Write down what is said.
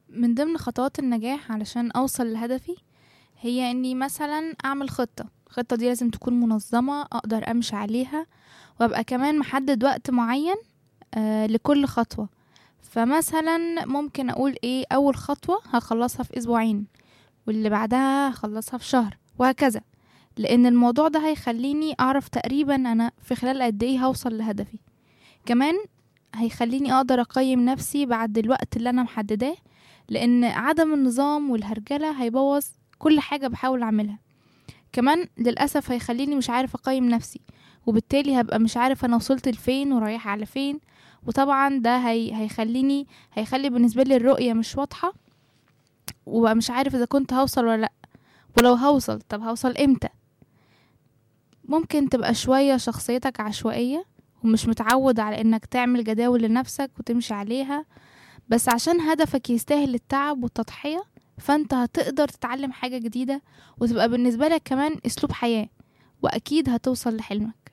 من ضمن خطوات النجاح علشان أوصل لهدفي هي إني مثلا أعمل خطة الخطة دي لازم تكون منظمة أقدر أمشي عليها وأبقى كمان محدد وقت معين آه لكل خطوة فمثلا ممكن أقول إيه أول خطوة هخلصها في أسبوعين واللي بعدها هخلصها في شهر وهكذا لأن الموضوع ده هيخليني أعرف تقريبا أنا في خلال قد إيه هوصل لهدفي كمان هيخليني أقدر أقيم نفسي بعد الوقت اللي أنا محدداه لأن عدم النظام والهرجلة هيبوظ كل حاجة بحاول أعملها كمان للأسف هيخليني مش عارف أقيم نفسي وبالتالي هبقى مش عارف أنا وصلت لفين ورايحة على فين وطبعا ده هي هيخليني هيخلي بالنسبة لي الرؤية مش واضحة وبقى مش عارف إذا كنت هوصل ولا لأ ولو هوصل طب هوصل إمتى ممكن تبقى شوية شخصيتك عشوائية ومش متعود على إنك تعمل جداول لنفسك وتمشي عليها بس عشان هدفك يستاهل التعب والتضحية فانت هتقدر تتعلم حاجة جديدة وتبقى بالنسبة لك كمان اسلوب حياة واكيد هتوصل لحلمك